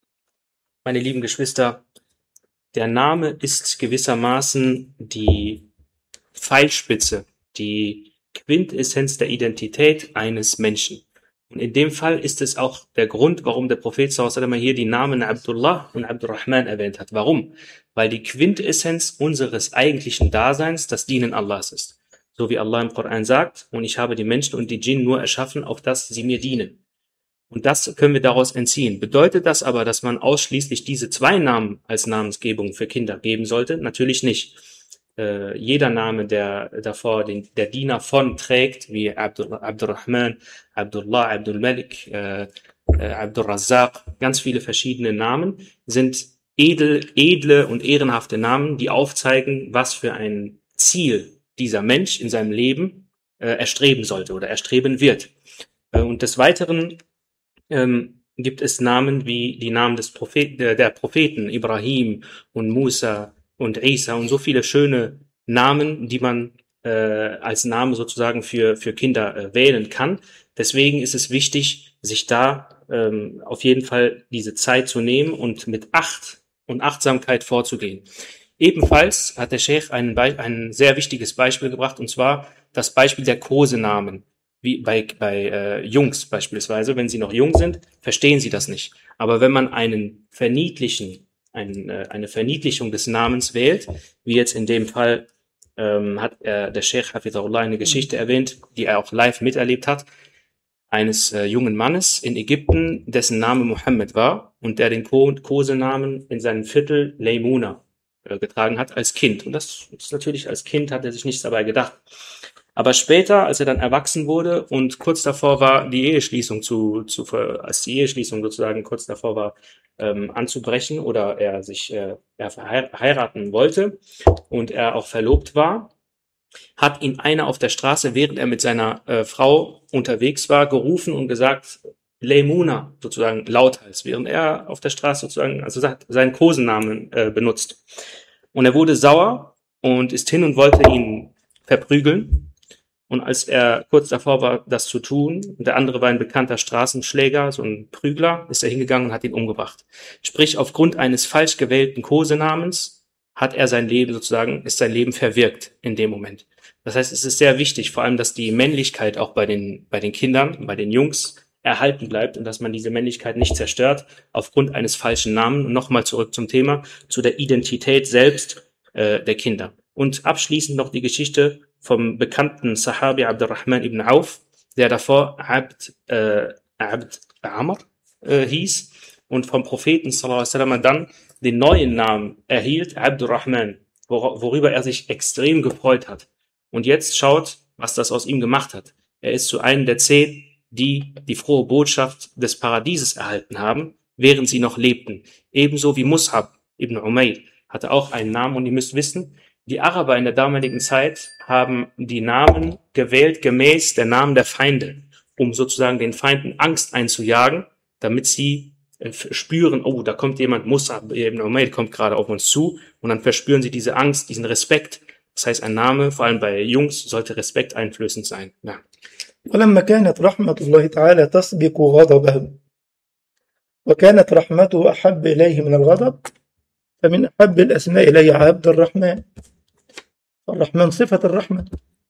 Meine lieben Geschwister, der Name ist gewissermaßen die Pfeilspitze, die Quintessenz der Identität eines Menschen. Und in dem Fall ist es auch der Grund, warum der Prophet sallallahu alaihi wasallam hier die Namen Abdullah und Abdurrahman erwähnt hat. Warum? Weil die Quintessenz unseres eigentlichen Daseins das Dienen Allahs ist. So wie Allah im Koran sagt, und ich habe die Menschen und die Djinn nur erschaffen, auf dass sie mir dienen. Und das können wir daraus entziehen. Bedeutet das aber, dass man ausschließlich diese zwei Namen als Namensgebung für Kinder geben sollte? Natürlich nicht. Äh, jeder Name, der davor den, der Diener von trägt, wie Abdul, Abdurrahman, Abdullah, Abdul Malik, äh, äh, Abdul Razzaq, ganz viele verschiedene Namen, sind edel, edle und ehrenhafte Namen, die aufzeigen, was für ein Ziel dieser Mensch in seinem Leben äh, erstreben sollte oder erstreben wird. Äh, und des Weiteren ähm, gibt es Namen wie die Namen des Prophet, der, der Propheten Ibrahim und Musa und Isa und so viele schöne Namen, die man äh, als Name sozusagen für, für Kinder äh, wählen kann. Deswegen ist es wichtig, sich da ähm, auf jeden Fall diese Zeit zu nehmen und mit Acht und Achtsamkeit vorzugehen. Ebenfalls hat der Sheikh ein, Be ein sehr wichtiges Beispiel gebracht, und zwar das Beispiel der Kosenamen wie bei, bei äh, Jungs beispielsweise, wenn sie noch jung sind, verstehen sie das nicht. Aber wenn man einen verniedlichen, ein, äh, eine Verniedlichung des Namens wählt, wie jetzt in dem Fall ähm, hat äh, der Sheikh Hafizahullah eine Geschichte erwähnt, die er auch live miterlebt hat, eines äh, jungen Mannes in Ägypten, dessen Name Mohammed war und der den Ko Kosenamen in seinem Viertel Leymuna äh, getragen hat als Kind. Und das ist natürlich als Kind hat er sich nichts dabei gedacht. Aber später, als er dann erwachsen wurde und kurz davor war, die Eheschließung zu, zu ver- als die Eheschließung sozusagen kurz davor war, ähm, anzubrechen oder er sich äh, er verhei- heiraten wollte und er auch verlobt war, hat ihn einer auf der Straße, während er mit seiner äh, Frau unterwegs war, gerufen und gesagt, Leimuna sozusagen lauthals, während er auf der Straße sozusagen, also sagt, seinen Kosenamen äh, benutzt. Und er wurde sauer und ist hin und wollte ihn verprügeln. Und als er kurz davor war, das zu tun, und der andere war ein bekannter Straßenschläger, so ein Prügler, ist er hingegangen und hat ihn umgebracht. Sprich, aufgrund eines falsch gewählten Kosenamens hat er sein Leben sozusagen, ist sein Leben verwirkt in dem Moment. Das heißt, es ist sehr wichtig, vor allem, dass die Männlichkeit auch bei den, bei den Kindern, bei den Jungs erhalten bleibt und dass man diese Männlichkeit nicht zerstört aufgrund eines falschen Namens. Und nochmal zurück zum Thema, zu der Identität selbst äh, der Kinder. Und abschließend noch die Geschichte vom bekannten Sahabi Abdurrahman ibn Auf, der davor Abd, äh, Abd Amr äh, hieß und vom Propheten sallallahu alaihi wasallam dann den neuen Namen erhielt, Abdurrahman, wor worüber er sich extrem gefreut hat. Und jetzt schaut, was das aus ihm gemacht hat. Er ist zu einem der zehn, die die frohe Botschaft des Paradieses erhalten haben, während sie noch lebten. Ebenso wie Mus'ab ibn Umayr hatte auch einen Namen und ihr müsst wissen, die Araber in der damaligen Zeit haben die Namen gewählt gemäß der Namen der Feinde, um sozusagen den Feinden Angst einzujagen, damit sie äh, spüren, oh, da kommt jemand, Musab ibn Umayr kommt gerade auf uns zu und dann verspüren sie diese Angst, diesen Respekt. Das heißt, ein Name, vor allem bei Jungs, sollte respekteinflößend sein. Ja. ولما كانت رحمة الله تعالى تسبق غضبه وكانت رحمته أحب إليه من الغضب فمن أحب الأسماء إلي عبد الرحمن الرحمن صفة الرحمة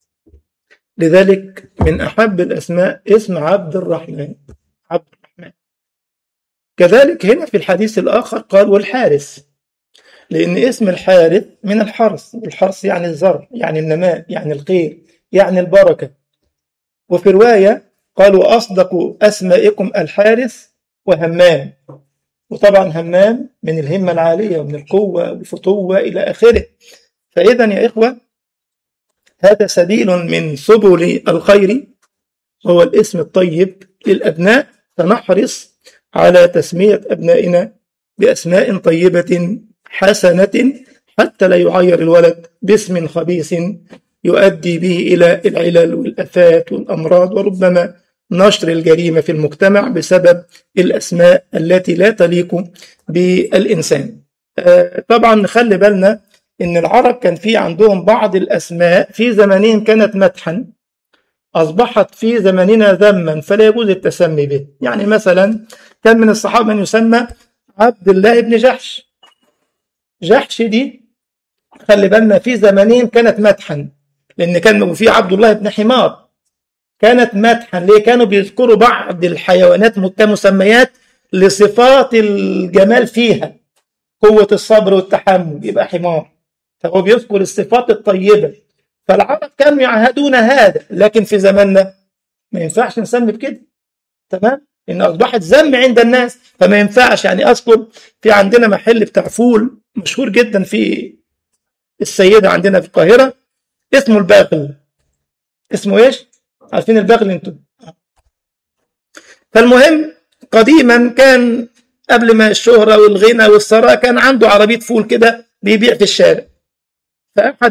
لذلك من أحب الأسماء اسم عبد الرحمن عبد الرحمن كذلك هنا في الحديث الآخر قال والحارس لأن اسم الحارث من الحرث والحرث يعني الزرع يعني النماء يعني الخير يعني البركة وفي رواية قالوا أصدق أسمائكم الحارث وهمام وطبعا همام من الهمة العالية ومن القوة والفتوة إلى آخره فإذا يا إخوة هذا سبيل من سبل الخير هو الاسم الطيب للأبناء فنحرص على تسمية أبنائنا بأسماء طيبة حسنة حتى لا يعير الولد باسم خبيث يؤدي به إلى العلل والأفات والأمراض وربما نشر الجريمة في المجتمع بسبب الأسماء التي لا تليق بالإنسان طبعا نخلي بالنا إن العرب كان في عندهم بعض الأسماء في زمانهم كانت مدحا أصبحت في زماننا ذما فلا يجوز التسمي به يعني مثلا كان من الصحابة من يسمى عبد الله بن جحش جحش دي خلي بالنا في زمانهم كانت مدحا لأن كان في عبد الله بن حمار كانت مدحا ليه كانوا بيذكروا بعض الحيوانات كمسميات لصفات الجمال فيها قوة الصبر والتحمل يبقى حمار فهو بيذكر الصفات الطيبة فالعرب كانوا يعهدون هذا لكن في زماننا ما ينفعش نسمي بكده تمام ان اصبحت ذم عند الناس فما ينفعش يعني اذكر في عندنا محل بتاع فول مشهور جدا في السيدة عندنا في القاهرة اسمه الباغل اسمه ايش؟ عارفين الباغل انتم فالمهم قديما كان قبل ما الشهرة والغنى والثراء كان عنده عربية فول كده بيبيع في الشارع فأحد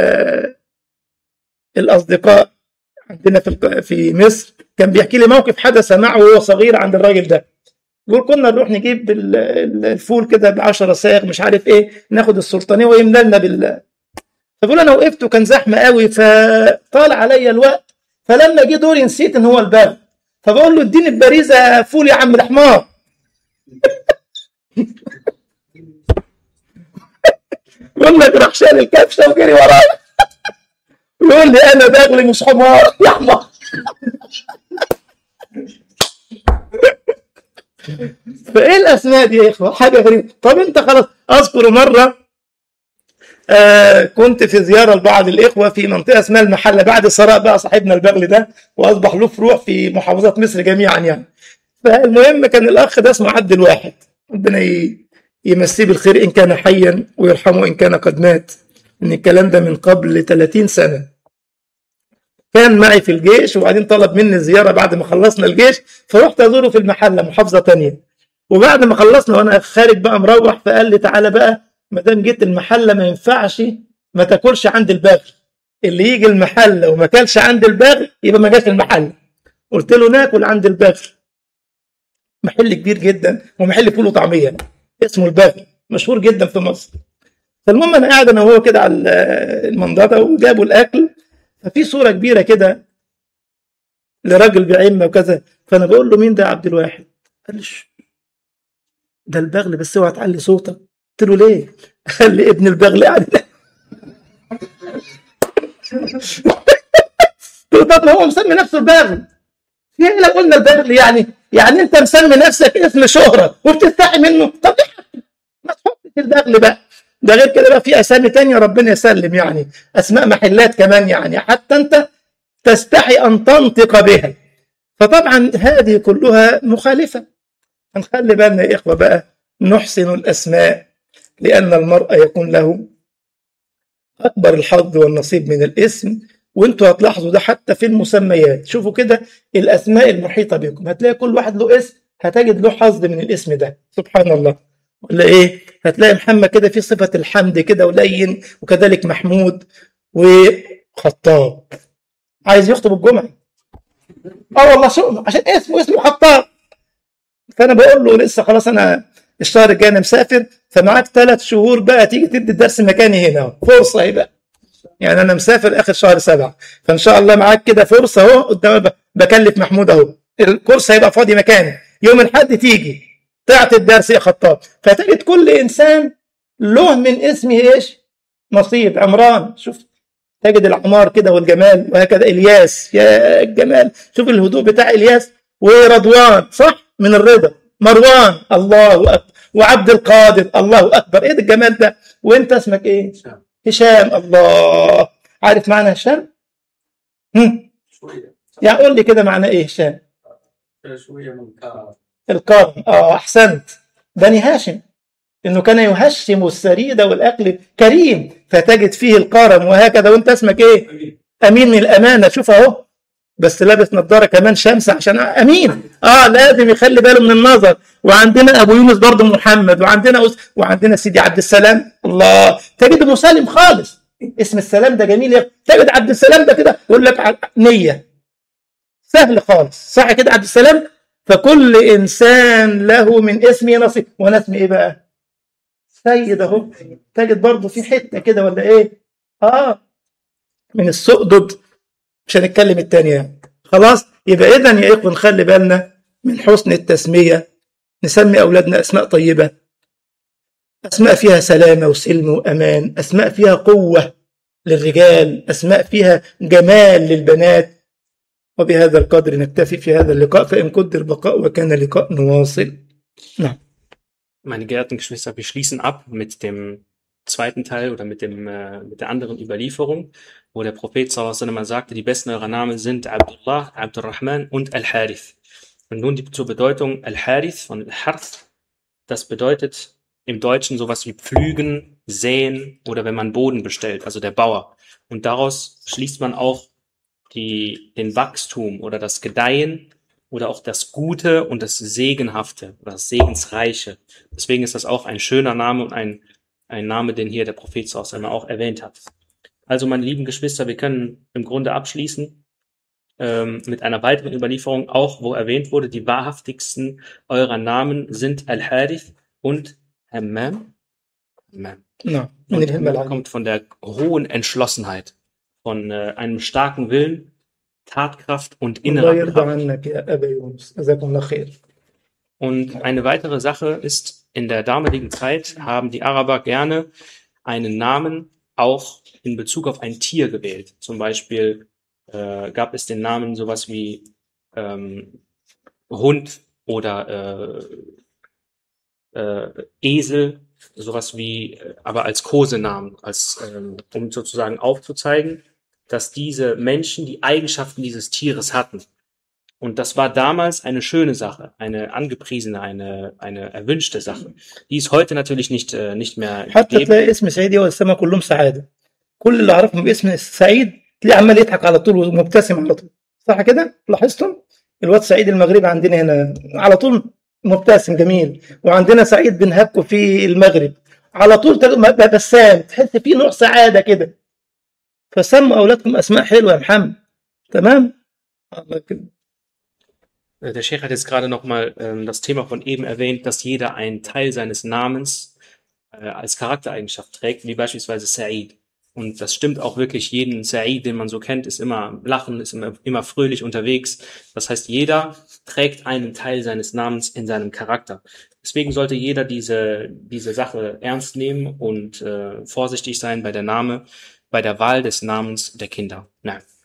الأصدقاء عندنا في في مصر كان بيحكي لي موقف حدث معه وهو صغير عند الراجل ده يقول كنا نروح نجيب الفول كده ب 10 صاغ مش عارف ايه ناخد السلطانيه ويملى لنا بال فبيقول انا وقفت وكان زحمه قوي فطال عليا الوقت فلما جه دوري نسيت ان هو الباب فبقول له اديني ببريزه فول يا عم الحمار يقول لك راح شال الكبشه وجري ورايا يقول لي انا باغلي مش حمار يا حمار فايه الاسماء دي يا اخوه حاجه غريبه طب انت خلاص اذكر مره آه كنت في زياره لبعض الاخوه في منطقه اسمها المحله بعد ثراء بقى صاحبنا البغل ده واصبح له فروع في محافظات مصر جميعا يعني فالمهم كان الاخ ده اسمه عبد الواحد ربنا يمسيه بالخير ان كان حيا ويرحمه ان كان قد مات ان الكلام ده من قبل 30 سنه كان معي في الجيش وبعدين طلب مني زياره بعد ما خلصنا الجيش فرحت ازوره في المحله محافظه تانية وبعد ما خلصنا وانا خارج بقى مروح فقال لي تعالى بقى ما دام جيت المحله ما ينفعش ما تاكلش عند الباغي اللي يجي المحله وما كلش عند الباغي يبقى ما جاش المحله قلت له ناكل عند الباغي محل كبير جدا ومحل فول وطعميه اسمه الباغي مشهور جدا في مصر فالمهم انا قاعد انا وهو كده على المنضده وجابوا الاكل ففي صوره كبيره كده لراجل بعمه وكذا فانا بقول له مين ده يا عبد الواحد؟ قال لي ده البغل بس اوعى تعلي صوتك قلت له ليه؟ قال لي ابن البغل قاعد قلت له طب هو مسمي نفسه البغل في ايه لو قلنا البغل يعني يعني انت مسمي نفسك اسم شهره وبتستحي منه طب ما تحطش البغل بقى ده غير كده بقى في اسامي تانية ربنا يسلم يعني اسماء محلات كمان يعني حتى انت تستحي ان تنطق بها فطبعا هذه كلها مخالفه هنخلي بالنا يا اخوه بقى نحسن الاسماء لان المرء يكون له اكبر الحظ والنصيب من الاسم وانتوا هتلاحظوا ده حتى في المسميات شوفوا كده الاسماء المحيطه بكم هتلاقي كل واحد له اسم هتجد له حظ من الاسم ده سبحان الله ولا ايه هتلاقي محمد كده في صفة الحمد كده ولين وكذلك محمود وخطاب عايز يخطب الجمعة اه والله شو عشان اسمه اسمه خطاب فانا بقول له لسه خلاص انا الشهر الجاي انا مسافر فمعاك ثلاث شهور بقى تيجي تدي الدرس مكاني هنا فرصه اهي بقى يعني انا مسافر اخر شهر سبعه فان شاء الله معاك كده فرصه اهو قدام بكلف محمود اهو الكورس هيبقى فاضي مكاني يوم الاحد تيجي تعطي الدرس يا خطاب فتجد كل انسان له من اسمه ايش؟ نصيب عمران شوف تجد العمار كده والجمال وهكذا الياس يا الجمال شوف الهدوء بتاع الياس ورضوان صح من الرضا مروان الله اكبر وعبد القادر الله اكبر ايه ده الجمال ده وانت اسمك ايه هشام الله عارف معنى هشام هم يعني قول لي كده معنى ايه هشام الكرم اه احسنت بني هاشم انه كان يهشم السريد والاكل كريم فتجد فيه الكرم وهكذا وانت اسمك ايه امين من الامانه شوف اهو بس لابس نظاره كمان شمس عشان امين اه لازم يخلي باله من النظر وعندنا ابو يونس برضه محمد وعندنا أس... وعندنا سيدي عبد السلام الله تجد مسالم خالص اسم السلام ده جميل يا تجد عبد السلام ده كده يقول لك نيه سهل خالص صح كده عبد السلام فكل انسان له من اسمه نصيب وانا اسمي ايه بقى سيد اهو تجد برضه في حته كده ولا ايه اه من السؤدد مش هنتكلم التانية يعني. خلاص يبقى اذا يا اخوة نخلي بالنا من حسن التسمية نسمي اولادنا اسماء طيبة اسماء فيها سلامة وسلم وامان اسماء فيها قوة للرجال اسماء فيها جمال للبنات وبهذا القدر نكتفي في هذا اللقاء فإن قدر بقاء وكان لقاء نواصل نعم Meine geehrten Geschwister, wir schließen ab mit dem zweiten Teil oder mit, dem, äh, mit der anderen Überlieferung, wo der Prophet sallallahu sagte, die besten eurer Namen sind Abdullah, Abdurrahman und Al-Harith. Und nun die, zur Bedeutung Al-Harith von Al-Harth, das bedeutet im Deutschen sowas wie pflügen, säen oder wenn man Boden bestellt, also der Bauer. Und daraus schließt man auch die, den Wachstum oder das Gedeihen oder auch das Gute und das Segenhafte oder das Segensreiche. Deswegen ist das auch ein schöner Name und ein, ein Name, den hier der Prophet Sallallahu auch erwähnt hat. Also, meine lieben Geschwister, wir können im Grunde abschließen ähm, mit einer weiteren Überlieferung, auch wo erwähnt wurde, die wahrhaftigsten eurer Namen sind Al-Harith und Hammam. Hammam. No, und Hammam kommt von der hohen Entschlossenheit, von äh, einem starken Willen, Tatkraft und innerer Kraft. Und eine weitere Sache ist, in der damaligen Zeit haben die Araber gerne einen Namen auch in Bezug auf ein Tier gewählt. Zum Beispiel äh, gab es den Namen sowas wie ähm, Hund oder äh, äh, Esel, sowas wie, äh, aber als Kosenamen, als, ähm, um sozusagen aufzuzeigen, dass diese Menschen die Eigenschaften dieses Tieres hatten. Und das war damals eine schöne Sache, eine angepriesene, eine, eine erwünschte Sache. Die ist heute natürlich nicht, äh, nicht mehr حتى تلاقي اسم سعيد والسما كلهم سعادة كل اللي اعرفهم باسم سعيد تلاقيه عمال يضحك على طول ومبتسم على طول صح كده لاحظتم الواد سعيد المغربي عندنا هنا على طول مبتسم جميل وعندنا سعيد بن هبكو في المغرب على طول بسام تحس فيه نوع سعادة كده فسموا أولادكم أسماء حلوة يا محمد تمام الله كده Der Sheikh hat jetzt gerade nochmal ähm, das Thema von eben erwähnt, dass jeder einen Teil seines Namens äh, als Charaktereigenschaft trägt, wie beispielsweise Sa'id. Und das stimmt auch wirklich. Jeden Sa'id, den man so kennt, ist immer lachen, ist immer, immer fröhlich unterwegs. Das heißt, jeder trägt einen Teil seines Namens in seinem Charakter. Deswegen sollte jeder diese, diese Sache ernst nehmen und äh, vorsichtig sein bei der Name, bei der Wahl des Namens der Kinder. Nein.